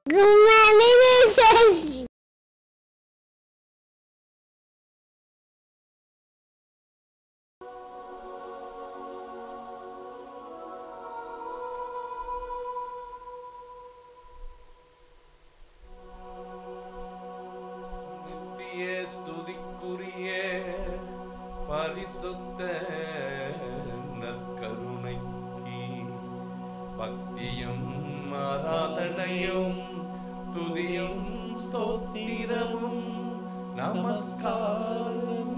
Good morning, Mrs. நித்திய ஸ்துதிக்குரிய பரிசுத்த நற்கருணைக்கு பக்தியும் ஆராதனையும் துதியும் ஸ்தோத்திரமும் நமஸ்காரம்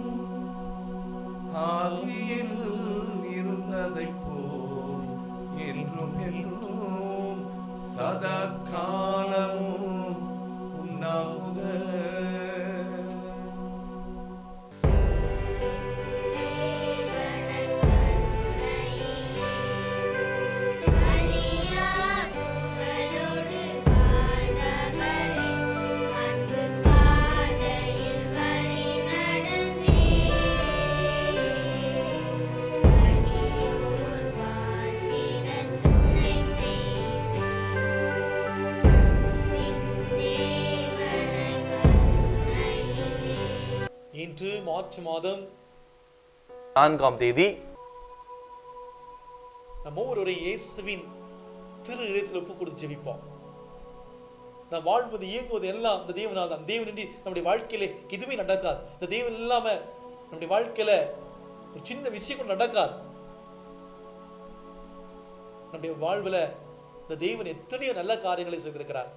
ஆதியில் இருந்ததைப் போல் என்றும் என்றும் சதா காலமும் உண்டாகுக அழியார் புகழோடு வாழ்ந்தவரே, அன்பு பாதையில் வழி நடந்தே. அடியோர் வாழ்ந்திட துணை செய்தே. பின் தேவன கருணையிலே இன்று மார்ச் மாதம் நான்காம் தேதி நம்ம ஒவ்வொருவரையும் இயேசுவின் திரு இடத்தில் ஒப்பு கொடுத்து ஜெபிப்போம் நாம் வாழ்வது இயங்குவது எல்லாம் இந்த தேவனால் தான் தேவனின்றி நம்முடைய வாழ்க்கையில எதுவுமே நடக்காது இந்த தேவன் இல்லாம நம்முடைய வாழ்க்கையில ஒரு சின்ன விஷயம் கூட நடக்காது நம்முடைய வாழ்வுல இந்த தேவன் எத்தனையோ நல்ல காரியங்களை செய்திருக்கிறார்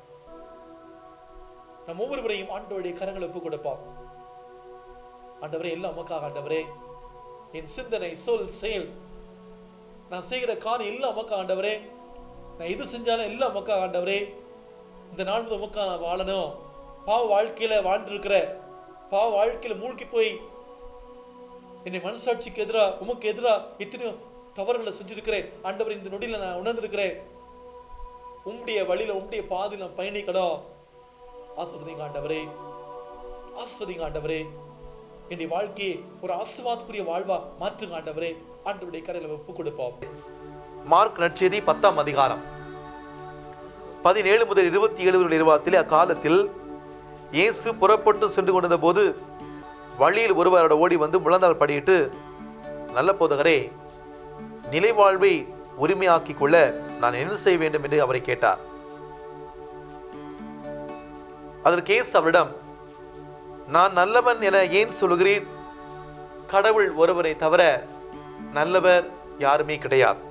நம்ம ஒவ்வொருவரையும் ஆண்டவருடைய கரங்களை ஒப்பு கொடுப்போம் ஆண்டவரே எல்லாம் உமக்காக ஆண்டவரே என் சிந்தனை சொல் செயல் நான் செய்கிற காரியம் எல்லாம் உமக்கா ஆண்டவரே நான் எது செஞ்சாலும் எல்லாம் உமக்கா ஆண்டவரே இந்த நாள் முதல் உமக்கா நான் வாழணும் பாவ வாழ்க்கையில வாழ்ந்திருக்கிற பாவ வாழ்க்கையில மூழ்கி போய் என்னை மனசாட்சிக்கு எதிரா உமக்கு எதிரா எத்தனையோ தவறுகளை செஞ்சிருக்கிறேன் ஆண்டவர் இந்த நொடியில நான் உணர்ந்திருக்கிறேன் உம்முடைய வழியில உம்முடைய பாதையில நான் பயணிக்கணும் ஆஸ்வதிங்க ஆண்டவரே ஆஸ்வதிங்க ஆண்டவரே என்னுடைய வாழ்க்கையை ஒரு ஆசிர்வாதக்குரிய வாழ்வா மாற்றுங்க ஆண்டவரே ஆண்டவருடைய கரையில ஒப்பு கொடுப்போம் மார்க் நற்செய்தி பத்தாம் அதிகாரம் பதினேழு முதல் இருபத்தி ஏழு நிர்வாகத்திலே அக்காலத்தில் இயேசு புறப்பட்டு சென்று கொண்டிருந்த போது வழியில் ஒருவரோட ஓடி வந்து முழந்தால் படியிட்டு நல்ல போதகரே நிலைவாழ்வை உரிமையாக்கிக் கொள்ள நான் என்ன செய்ய வேண்டும் என்று அவரை கேட்டார் அதற்கு இயேசு அவரிடம் நான் நல்லவன் என ஏன் சொல்கிறேன் கடவுள் ஒருவரை தவிர நல்லவர் யாருமே கிடையாது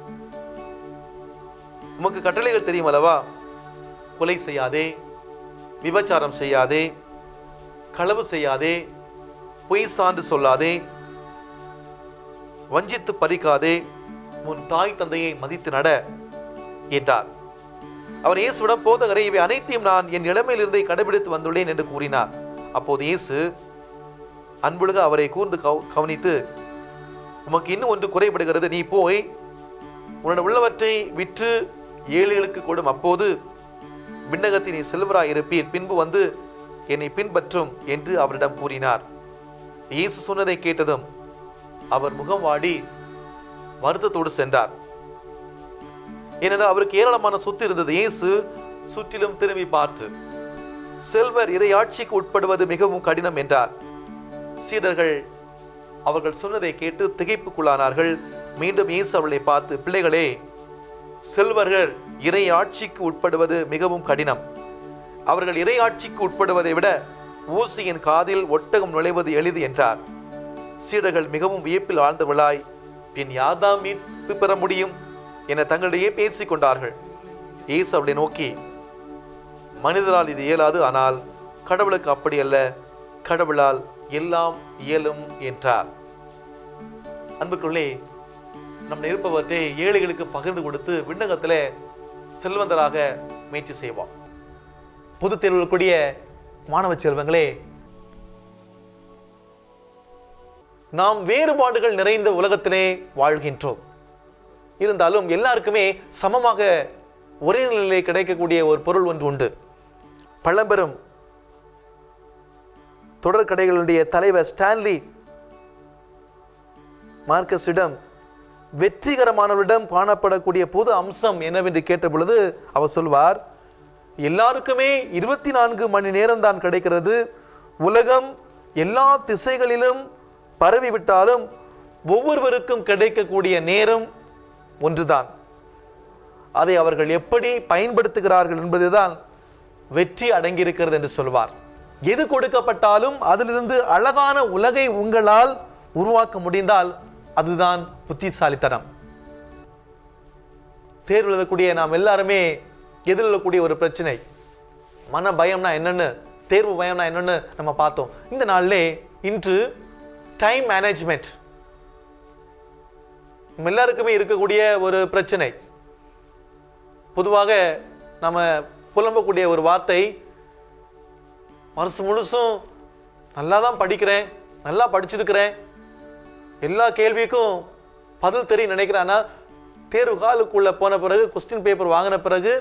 உமக்கு கட்டளைகள் தெரியும் அல்லவா கொலை செய்யாதே விபச்சாரம் செய்யாதே களவு செய்யாதே பொய் சான்று சொல்லாதே வஞ்சித்து பறிக்காதே உன் தாய் தந்தையை மதித்து நட என்றார் அவர் இயேசுவிடம் போதகரை இவை அனைத்தையும் நான் என் இளமையிலிருந்தே கடைபிடித்து வந்துள்ளேன் என்று கூறினார் அப்போது இயேசு அன்புலக அவரை கூர்ந்து கவ- கவனித்து உமக்கு இன்னும் ஒன்று குறைபடுகிறது நீ போய் உன்னிடம் உள்ளவற்றை விற்று ஏழைகளுக்கு கொடும் அப்போது விண்ணகத்தில் நீ செல்வராய் இருப்பீர் பின்பு வந்து என்னை பின்பற்றும் என்று அவரிடம் கூறினார் இயேசு சொன்னதை கேட்டதும் அவர் முகம் வாடி வருத்தத்தோடு சென்றார் ஏனென்றால் அவருக்கு ஏராளமான சொத்து இருந்தது இயேசு சுற்றிலும் திரும்பி பார்த்து செல்வர் இறையாட்சிக்கு உட்படுவது மிகவும் கடினம் என்றார் சீடர்கள் அவர்கள் சொன்னதை கேட்டு திகைப்புக்குள்ளானார்கள் மீண்டும் இயேசு அவர்களை பார்த்து பிள்ளைகளே செல்வர்கள் இறை ஆட்சிக்கு உட்படுவது மிகவும் கடினம் அவர்கள் இறை ஆட்சிக்கு உட்படுவதை விட ஊசியின் காதில் ஒட்டகம் நுழைவது எளிது என்றார் சீடர்கள் மிகவும் வியப்பில் ஆழ்ந்தவளாய் பின் யார்தான் மீட்பு பெற முடியும் என தங்களிடையே பேசிக் கொண்டார்கள் இயேசு அவளை நோக்கி மனிதரால் இது இயலாது ஆனால் கடவுளுக்கு அப்படி அல்ல கடவுளால் எல்லாம் இயலும் என்றார் அன்புக்குள்ளே நம்ம இருப்பவற்றை ஏழைகளுக்கு பகிர்ந்து கொடுத்து விண்ணகத்துல செல்வந்தராக முயற்சி செய்வோம் பொது தேர்வில் கூடிய மாணவ செல்வங்களே நாம் வேறுபாடுகள் நிறைந்த உலகத்திலே வாழ்கின்றோம் இருந்தாலும் எல்லாருக்குமே சமமாக ஒரே நிலையிலே கிடைக்கக்கூடிய ஒரு பொருள் ஒன்று உண்டு பழம்பெரும் தொடர்கடைகளுடைய தலைவர் ஸ்டான்லி மார்க்கஸிடம் வெற்றிகரமானவரிடம் காணப்படக்கூடிய பொது அம்சம் என்னவென்று கேட்ட பொழுது அவர் சொல்வார் எல்லாருக்குமே இருபத்தி நான்கு மணி நேரம் தான் கிடைக்கிறது உலகம் எல்லா திசைகளிலும் பரவிவிட்டாலும் ஒவ்வொருவருக்கும் கிடைக்கக்கூடிய நேரம் ஒன்றுதான் அதை அவர்கள் எப்படி பயன்படுத்துகிறார்கள் என்பதுதான் வெற்றி அடங்கியிருக்கிறது என்று சொல்வார் எது கொடுக்கப்பட்டாலும் அதிலிருந்து அழகான உலகை உங்களால் உருவாக்க முடிந்தால் அதுதான் புத்திசாலித்தனம் தேர்வு எழுதக்கூடிய நாம் எல்லாருமே எதிர்கொள்ளக்கூடிய ஒரு பிரச்சனை மன பயம்னா என்னன்னு தேர்வு பயம்னா என்னன்னு நம்ம பார்த்தோம் இந்த நாளிலே இன்று டைம் மேனேஜ்மெண்ட் நம்ம எல்லாருக்குமே இருக்கக்கூடிய ஒரு பிரச்சனை பொதுவாக நம்ம புலம்பக்கூடிய ஒரு வார்த்தை வருஷம் முழுசும் நல்லா தான் படிக்கிறேன் நல்லா படிச்சிருக்கிறேன் எல்லா கேள்விக்கும் பதில் தெரியும் நினைக்கிறேன் ஆனா தேர்வு காலுக்குள்ள போன பிறகு கொஸ்டின் பேப்பர் வாங்கின பிறகு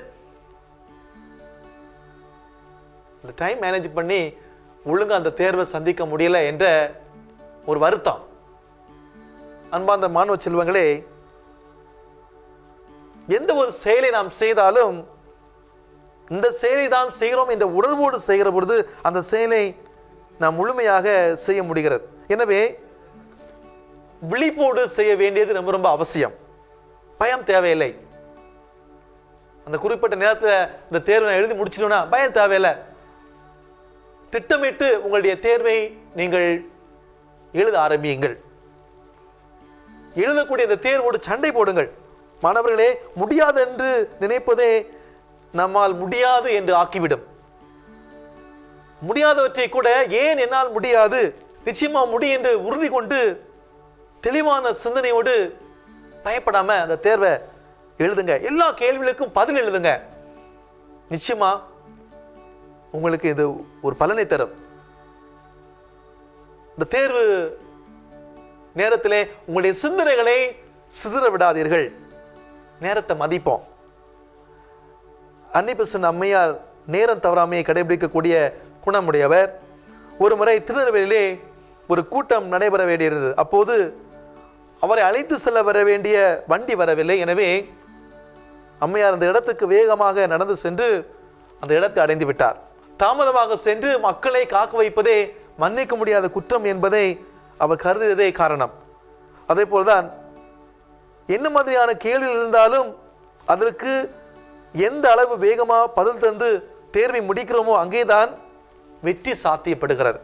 இந்த டைம் மேனேஜ் பண்ணி ஒழுங்கா அந்த தேர்வை சந்திக்க முடியல என்ற ஒரு வருத்தம் அன்பார்ந்த மாணவ செல்வங்களே எந்த ஒரு செயலை நாம் செய்தாலும் இந்த செயலை தான் செய்கிறோம் என்ற உணர்வோடு செய்கிற பொழுது அந்த செயலை நாம் முழுமையாக செய்ய முடிகிறது எனவே விழிப்போடு செய்ய வேண்டியது ரொம்ப ரொம்ப அவசியம் பயம் தேவையில்லை அந்த குறிப்பிட்ட நேரத்தில் இந்த தேர்வை நான் எழுதி முடிச்சிட்டோம்னா பயம் தேவையில்லை திட்டமிட்டு உங்களுடைய தேர்வை நீங்கள் எழுத ஆரம்பியுங்கள் எழுதக்கூடிய இந்த தேர்வோடு சண்டை போடுங்கள் மாணவர்களே முடியாது என்று நினைப்பதே நம்மால் முடியாது என்று ஆக்கிவிடும் முடியாதவற்றை கூட ஏன் என்னால் முடியாது நிச்சயமா முடியும் என்று உறுதி கொண்டு தெளிவான சிந்தனையோடு பயப்படாம அந்த தேர்வை எழுதுங்க எல்லா கேள்விகளுக்கும் பதில் எழுதுங்க நிச்சயமா உங்களுக்கு இது ஒரு பலனை தரும் இந்த தேர்வு நேரத்திலே உங்களுடைய சிந்தனைகளை சிதற விடாதீர்கள் நேரத்தை மதிப்போம் அன்னிபசன் அம்மையார் நேரம் தவறாமையை கடைபிடிக்கக்கூடிய குணமுடையவர் ஒரு முறை திருநெல்வேலியிலே ஒரு கூட்டம் நடைபெற வேண்டியிருந்தது அப்போது அவரை அழைத்து செல்ல வர வேண்டிய வண்டி வரவில்லை எனவே அம்மையார் அந்த இடத்துக்கு வேகமாக நடந்து சென்று அந்த இடத்தை அடைந்து விட்டார் தாமதமாக சென்று மக்களை காக்க வைப்பதே மன்னிக்க முடியாத குற்றம் என்பதை அவர் கருதியதே காரணம் அதே போல்தான் என்ன மாதிரியான கேள்வி இருந்தாலும் அதற்கு எந்த அளவு வேகமா பதில் தந்து தேர்வை முடிக்கிறோமோ அங்கேதான் வெற்றி சாத்தியப்படுகிறது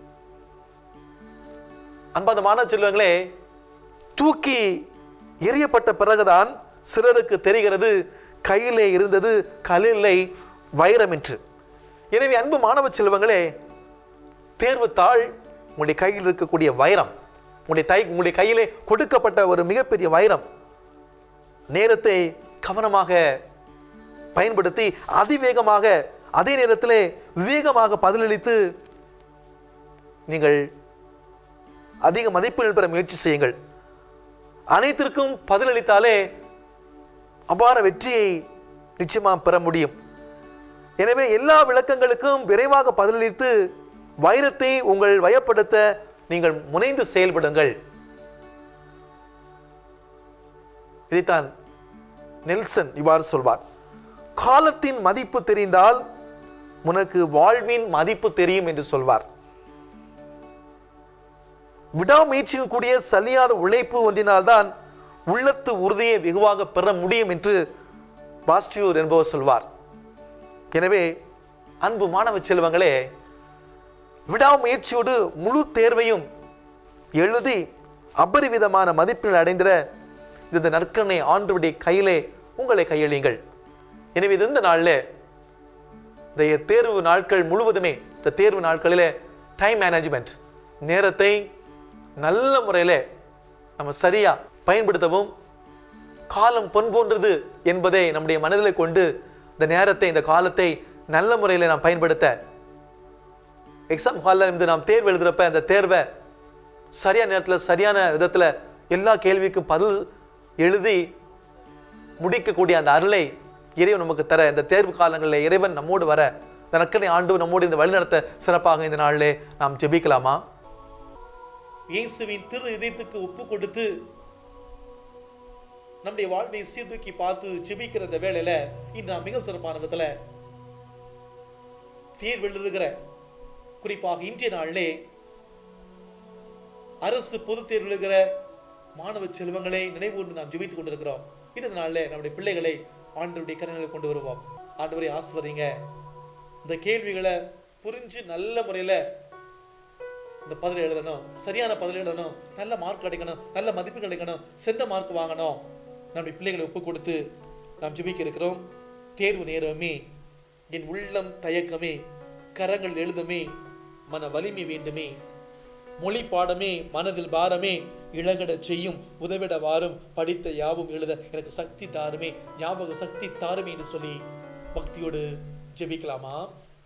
அன்பாத மாணவ செல்வங்களே தூக்கி எறியப்பட்ட பிறகுதான் சிலருக்கு தெரிகிறது கையிலே இருந்தது கல்லில்லை வைரம் என்று எனவே அன்பு மாணவ செல்வங்களே தேர்வு தாள் உங்களுடைய கையில் இருக்கக்கூடிய வைரம் உங்களுடைய தை உங்களுடைய கையிலே கொடுக்கப்பட்ட ஒரு மிகப்பெரிய வைரம் நேரத்தை கவனமாக பயன்படுத்தி அதிவேகமாக அதே நேரத்திலே விவேகமாக பதிலளித்து நீங்கள் அதிக மதிப்பெண் பெற முயற்சி செய்யுங்கள் அனைத்திற்கும் பதிலளித்தாலே அபார வெற்றியை நிச்சயமா பெற முடியும் எனவே எல்லா விளக்கங்களுக்கும் விரைவாக பதிலளித்து வைரத்தை உங்கள் வயப்படுத்த நீங்கள் முனைந்து செயல்படுங்கள் இதைத்தான் நெல்சன் இவ்வாறு சொல்வார் காலத்தின் மதிப்பு தெரிந்தால் உனக்கு வாழ்வின் மதிப்பு தெரியும் என்று சொல்வார் விடாமுயற்சியின் கூடிய சலியாத உழைப்பு ஒன்றினால்தான் உள்ளத்து உறுதியை வெகுவாக பெற முடியும் என்று பாஸ்டியூர் என்பவர் சொல்வார் எனவே அன்பு மாணவ செல்வங்களே விடாமுயற்சியோடு முழு தேர்வையும் எழுதி அபரிவிதமான மதிப்பெண் அடைந்திட இந்த நற்கனை ஆண்டுடைய கையிலே உங்களை கையளியுங்கள் எனவே இது இந்த நாளில் இந்த தேர்வு நாட்கள் முழுவதுமே இந்த தேர்வு நாட்களிலே டைம் மேனேஜ்மெண்ட் நேரத்தை நல்ல முறையில் நம்ம சரியா பயன்படுத்தவும் காலம் பொன் போன்றது என்பதை நம்முடைய மனதில் கொண்டு இந்த நேரத்தை இந்த காலத்தை நல்ல முறையில் நாம் பயன்படுத்த எக்ஸாம் ஹாலில் இருந்து நாம் தேர்வு எழுதுறப்ப அந்த தேர்வை சரியான நேரத்தில் சரியான விதத்தில் எல்லா கேள்விக்கும் பதில் எழுதி முடிக்கக்கூடிய அந்த அருளை இறைவன் நமக்கு தர இந்த தேர்வு காலங்களில் இறைவன் நம்மோடு வர இந்த நக்கனை ஆண்டு நம்மோடு இந்த வழிநடத்த சிறப்பாக இந்த நாளிலே நாம் ஜெபிக்கலாமா இயேசுவின் திரு இதயத்துக்கு ஒப்பு கொடுத்து நம்முடைய வாழ்வை சீர்தூக்கி பார்த்து ஜெபிக்கிற இந்த வேளையில இன்று நாம் மிக சிறப்பான விதத்துல தேர்வு எழுதுகிற குறிப்பாக இன்றைய நாளிலே அரசு பொதுத் தேர்வு எழுதுகிற மாணவ செல்வங்களை நினைவூர்ந்து நாம் ஜெபித்துக் கொண்டிருக்கிறோம் இந்த நாளில் நம்முடைய பிள்ளைகளை ஆண்டவருடைய கரங்களில் கொண்டு வருவோம் ஆண்டவரை ஆசிர்வதிங்க இந்த கேள்விகளை புரிஞ்சு நல்ல முறையில் இந்த பதில் எழுதணும் சரியான பதில் எழுதணும் நல்ல மார்க் கிடைக்கணும் நல்ல மதிப்பு கிடைக்கணும் சென்ற மார்க் வாங்கணும் நம்முடைய பிள்ளைகளை ஒப்பு கொடுத்து நாம் ஜெபிக்க இருக்கிறோம் தேர்வு நேரமே என் உள்ளம் தயக்கமே கரங்கள் எழுதுமே மன வலிமை வேண்டுமே மொழி பாடமே மனதில் பாரமே இழகடச் செய்யும் உதவிட வாரும் படித்த யாவும் எழுத எனக்கு சக்தி தாருமே ஞாபக சக்தி தாருமே என்று சொல்லி பக்தியோடு ஜெபிக்கலாமா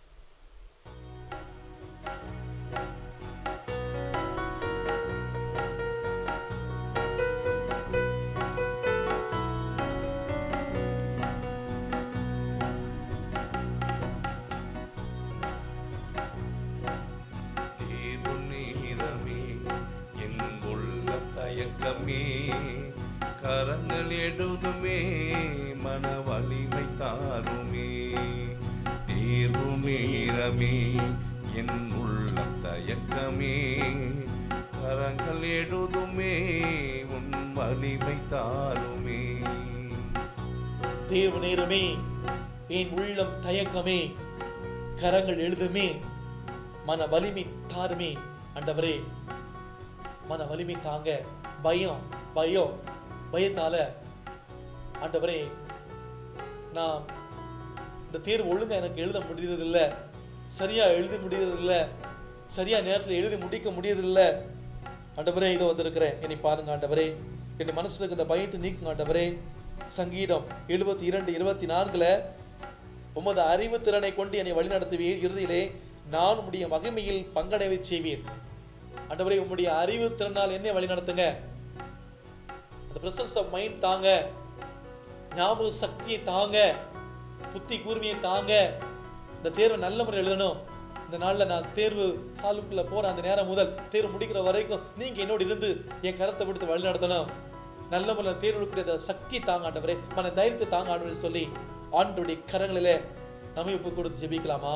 தேது நேரமே என் உள்ள தயக்கமே கரங்கள் எடுதுமே மன வலிமை தாருமே தேர்வு நேரமே என் உள்ள தயக்கமே கரங்கள் எடுதுமே உன் வலிமை தாருமே தேர்வு நேரமே என் உள்ளம் தயக்கமே கரங்கள் எழுதுமே மன வலிமை தாருமே ஆண்டவரே மன வலிமை தாங்க பயம் பயம் பயத்தால ஆண்டவரே நான் இந்த தேர்வு ஒழுங்கா எனக்கு எழுத முடியறதில்ல சரியா எழுத முடியறதில்ல சரியா நேரத்தில் எழுதி முடிக்க முடியறதில்ல ஆண்டவரே இதோ வந்திருக்கிறேன் என்னை பாருங்க ஆண்டவரே என் மனசுல இருக்க இந்த பயத்தை நீக்குங்க ஆண்டவரே சங்கீதம் எழுபத்தி இரண்டு இருபத்தி நான்குல உமது அறிவு திறனை கொண்டு என்னை வழிநடத்துவீர் இறுதியிலே நான் உம்முடைய மகிமையில் பங்கடைவை செய்வீர் ஆண்டவரே உம்முடைய அறிவு திறனால் என்னை வழிநடத்துங்க அந்த பிரசன்ஸ் ஆஃப் மைண்ட் தாங்க ஞாபக சக்தியை தாங்க புத்தி கூர்மையை தாங்க இந்த தேர்வை நல்ல முறையில் எழுதணும் இந்த நாளில் நான் தேர்வு ஹாலுக்குள்ள போற அந்த நேரம் முதல் தேர்வு முடிக்கிற வரைக்கும் நீங்க என்னோடு இருந்து என் கரத்தை விடுத்து வழி நடத்தணும் நல்ல முறையில் தேர்வு எடுக்கக்கூடிய அந்த சக்தி தாங்க ஆண்டவரே மன தைரியத்தை தாங்க ஆண்டவரே சொல்லி ஆண்டவருடைய கரங்களிலே நம்மை ஒப்பு கொடுத்து ஜெபிக்கலாமா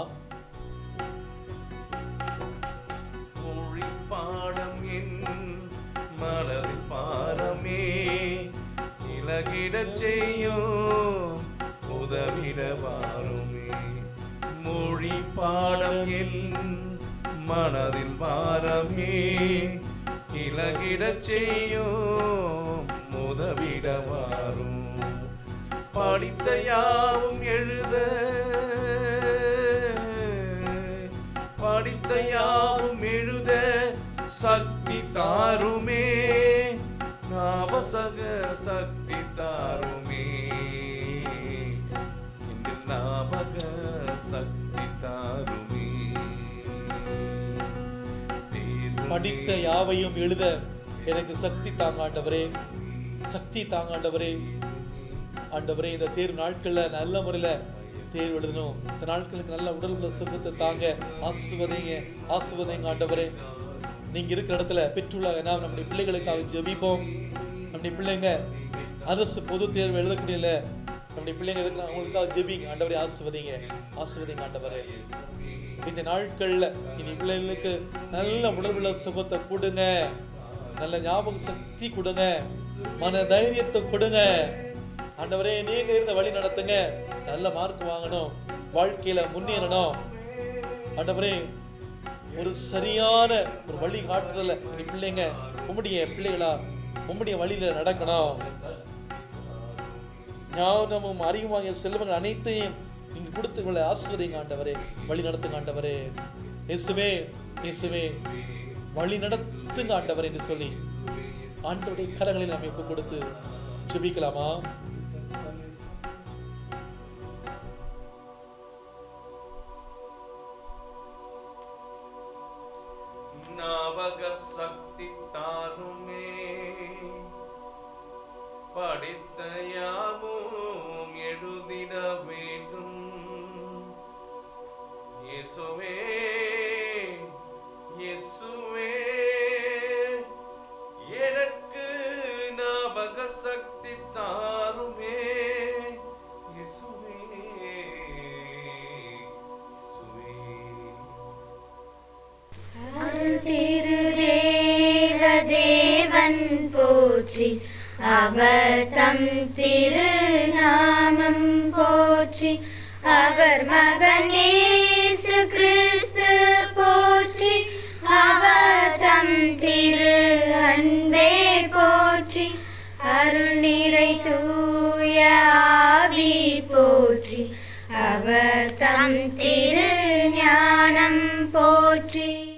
மொழி பாடம் என் மனதில் பாரமே இலகிடச் செய்யும் உதவிட வாருமே மொழி பாடம் என் மனதில் பாரமே இலகிடச் செய்யும் உதவிட வாரும் படித்த யாவும் எழுத படித்த யாவும் எழுத சக்தி தாருமே ஞாபக சக்தி தாருமே இந்த ஞாபக சக்தி தாருமே தேர்வு படித்த யாவையும் எழுத எனக்கு சக்தி தாங்க ஆண்டவரே சக்தி தாங்க ஆண்டவரே ஆண்டவரே இந்த தேர்வு நாட்கள்ல நல்ல முறையில தேர்வு எழுதணும் இந்த நாட்களுக்கு நல்ல உடல் உள்ள சுகத்தை தாங்க ஆசுவதைங்க ஆசுவதைங்க ஆண்டவரே நீங்க இருக்கிற இடத்துல பெற்றுள்ள நாம் நம்முடைய பிள்ளைகளுக்காக ஜெபிப்போம் நம்முடைய பிள்ளைங்க அரசு பொது தேர்வு எழுதக்கூடியல நம்முடைய பிள்ளைங்க இருக்கிற அவங்களுக்காக ஜெபிங்க ஆண்டவரே ஆசுவதிங்க ஆசுவதிங்க ஆண்டவரே இந்த நாட்கள்ல இனி பிள்ளைகளுக்கு நல்ல உணர்வுள்ள சுகத்தை கொடுங்க நல்ல ஞாபக சக்தி கொடுங்க மன தைரியத்தை கொடுங்க ஆண்டவரே நீங்க இருந்த வழி நடத்துங்க நல்ல மார்க் வாங்கணும் வாழ்க்கையில முன்னேறணும் ஆண்டவரே ஒரு சரியான ஒரு வழி காட்டுறதுல இனி பிள்ளைங்க உம்முடைய பிள்ளைகளா உம்முடைய வழியில நடக்கணும் ஞானமும் அறிவுமாகிய செல்வங்கள் அனைத்தையும் நீங்க கொடுத்து உங்களை ஆசிர்வதிங்க ஆண்டவரே வழி நடத்துங்க ஆண்டவரே இயேசுவே இயேசுவே வழி நடத்துங்க ஆண்டவரே என்று சொல்லி ஆண்டவருடைய கரங்களில் நாம் ஒப்பு கொடுத்து ஜெபிக்கலாமா ஞாபக சக்தி தாருமே படித்த யாவும் எழுதிட வேண்டும் இயேசுவே இயேசுவே எனக்கு ஞாபக சக்தி தாருமே இயேசுவே இயேசுவே போற்றி அவர் தம் திருநாமம் போற்றி அவர் மகன் இயேசு கிறிஸ்து போற்றி அவர் தம் திரு அன்பே போற்றி அருள் நிறை தூய ஆவி போற்றி அவர் தம் திரு ஞானம் போற்றி